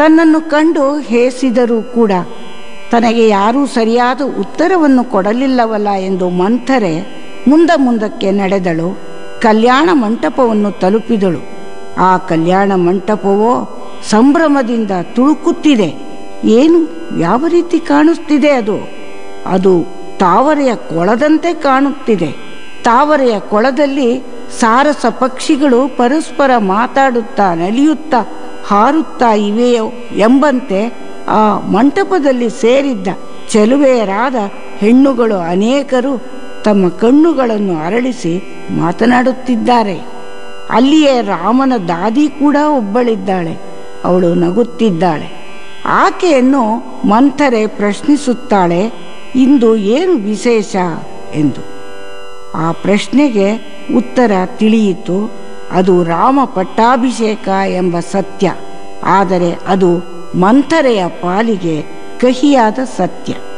ತನ್ನನ್ನು ಕಂಡು ಹೇಸಿದರೂ ಕೂಡ ತನಗೆ ಯಾರೂ ಸರಿಯಾದ ಉತ್ತರವನ್ನು ಕೊಡಲಿಲ್ಲವಲ್ಲ ಎಂದು ಮಂಥರೆ ಮುಂದ ಮುಂದಕ್ಕೆ ನಡೆದಳು ಕಲ್ಯಾಣ ಮಂಟಪವನ್ನು ತಲುಪಿದಳು ಆ ಕಲ್ಯಾಣ ಮಂಟಪವೋ ಸಂಭ್ರಮದಿಂದ ತುಳುಕುತ್ತಿದೆ ಏನು ಯಾವ ರೀತಿ ಕಾಣಿಸ್ತಿದೆ ಅದು ಅದು ತಾವರೆಯ ಕೊಳದಂತೆ ಕಾಣುತ್ತಿದೆ ತಾವರೆಯ ಕೊಳದಲ್ಲಿ ಸಾರಸ ಪಕ್ಷಿಗಳು ಪರಸ್ಪರ ಮಾತಾಡುತ್ತಾ ನಲಿಯುತ್ತಾ ಹಾರುತ್ತಾ ಇವೆಯೋ ಎಂಬಂತೆ ಆ ಮಂಟಪದಲ್ಲಿ ಸೇರಿದ್ದ ಚೆಲುವೆಯರಾದ ಹೆಣ್ಣುಗಳು ಅನೇಕರು ತಮ್ಮ ಕಣ್ಣುಗಳನ್ನು ಅರಳಿಸಿ ಮಾತನಾಡುತ್ತಿದ್ದಾರೆ ಅಲ್ಲಿಯೇ ರಾಮನ ದಾದಿ ಕೂಡ ಒಬ್ಬಳಿದ್ದಾಳೆ ಅವಳು ನಗುತ್ತಿದ್ದಾಳೆ ಆಕೆಯನ್ನು ಮಂಥರೆ ಪ್ರಶ್ನಿಸುತ್ತಾಳೆ ಇಂದು ಏನು ವಿಶೇಷ ಎಂದು ಆ ಪ್ರಶ್ನೆಗೆ ಉತ್ತರ ತಿಳಿಯಿತು ಅದು ರಾಮ ಪಟ್ಟಾಭಿಷೇಕ ಎಂಬ ಸತ್ಯ ಆದರೆ ಅದು ಮಂಥರೆಯ ಪಾಲಿಗೆ ಕಹಿಯಾದ ಸತ್ಯ